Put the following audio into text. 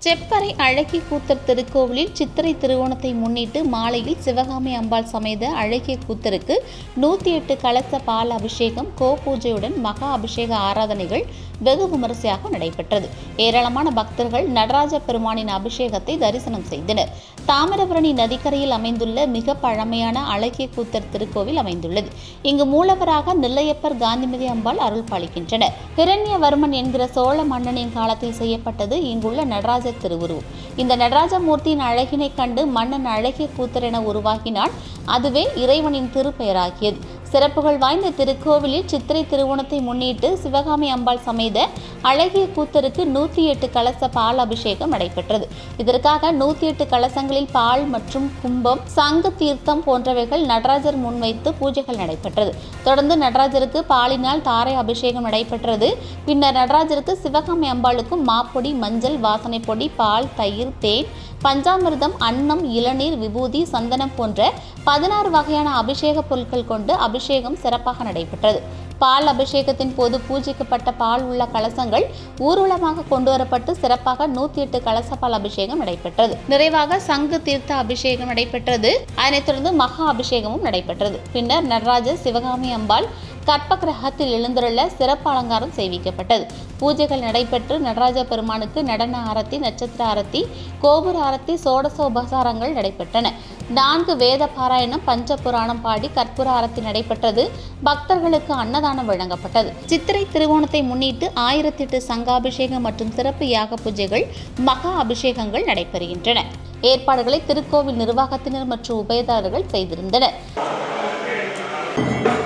செப்பறை அழகிய கூத்தர் திருக்கோவிலில் சித்திரை திருவோணத்தை முன்னிட்டு மாலையில் சிவகாமி அம்பாள் சமேத அழகிய கூத்தருக்கு நூற்றி எட்டு கலச பால் அபிஷேகம் கோ பூஜையுடன் மகா அபிஷேக ஆராதனைகள் வெகு விமரிசையாக நடைபெற்றது ஏராளமான பக்தர்கள் நடராஜ பெருமானின் அபிஷேகத்தை தரிசனம் செய்தனர் தாமிரபரணி நதிக்கரையில் அமைந்துள்ள மிக பழமையான அழகிய கூத்தர் திருக்கோவில் அமைந்துள்ளது இங்கு மூலவராக நெல்லையப்பர் காந்திமதி அம்பாள் அருள் பாலிக்கின்றனர் ஹிரண்யவர்மன் என்கிற சோழ மன்னனின் காலத்தில் செய்யப்பட்டது இங்குள்ள நடராஜ திருவுருவம் இந்த நடராஜ மூர்த்தியின் அழகினை கண்டு மன்னன் அழகிய கூத்தர் என உருவாக்கினான் அதுவே இறைவனின் திருப்பெயராகியது சிறப்புகள் வாய்ந்த திருக்கோவிலில் சித்திரை திருவோணத்தை முன்னிட்டு சிவகாமி அம்பாள் சமேத அழகிய கூத்தருக்கு நூற்றி எட்டு கலச பால் அபிஷேகம் நடைபெற்றது இதற்காக நூற்றி எட்டு கலசங்களில் பால் மற்றும் கும்பம் சங்கு தீர்த்தம் போன்றவைகள் நடராஜர் முன்வைத்து பூஜைகள் நடைபெற்றது தொடர்ந்து நடராஜருக்கு பாலினால் தாரை அபிஷேகம் நடைபெற்றது பின்னர் நடராஜருக்கு சிவகாமி அம்பாளுக்கும் மாப்பொடி மஞ்சள் வாசனை பொடி பால் தயிர் தேன் பஞ்சாமிர்தம் அன்னம் இளநீர் விபூதி சந்தனம் போன்ற பதினாறு வகையான அபிஷேக பொருட்கள் கொண்டு அபிஷேகம் சிறப்பாக நடைபெற்றது பால் அபிஷேகத்தின் போது பூஜிக்கப்பட்ட பால் உள்ள கலசங்கள் ஊர்வலமாக கொண்டு வரப்பட்டு சிறப்பாக நூத்தி எட்டு கலச பால் அபிஷேகம் நடைபெற்றது நிறைவாக சங்கு தீர்த்த அபிஷேகம் நடைபெற்றது அதனைத் தொடர்ந்து மகா அபிஷேகமும் நடைபெற்றது பின்னர் நடராஜர் சிவகாமி அம்பாள் கற்ப கிரகத்தில் எழுந்துள்ள சிறப்பு அலங்காரம் செய்விக்கப்பட்டது பூஜைகள் நடைபெற்று நடராஜ பெருமானுக்கு நடன ஆரத்தி நட்சத்திர ஆரத்தி கோபுர ஆரத்தி சோடசோபசாரங்கள் நடைபெற்றன நான்கு வேத பாராயணம் பஞ்ச புராணம் பாடி கற்பூர ஆரத்தி நடைபெற்றது பக்தர்களுக்கு அன்னதானம் வழங்கப்பட்டது சித்திரை திருவோணத்தை முன்னிட்டு ஆயிரத்தி எட்டு சங்காபிஷேகம் மற்றும் சிறப்பு யாக பூஜைகள் மகா அபிஷேகங்கள் நடைபெறுகின்றன ஏற்பாடுகளை திருக்கோவில் நிர்வாகத்தினர் மற்றும் உபயதாரர்கள் செய்திருந்தனர்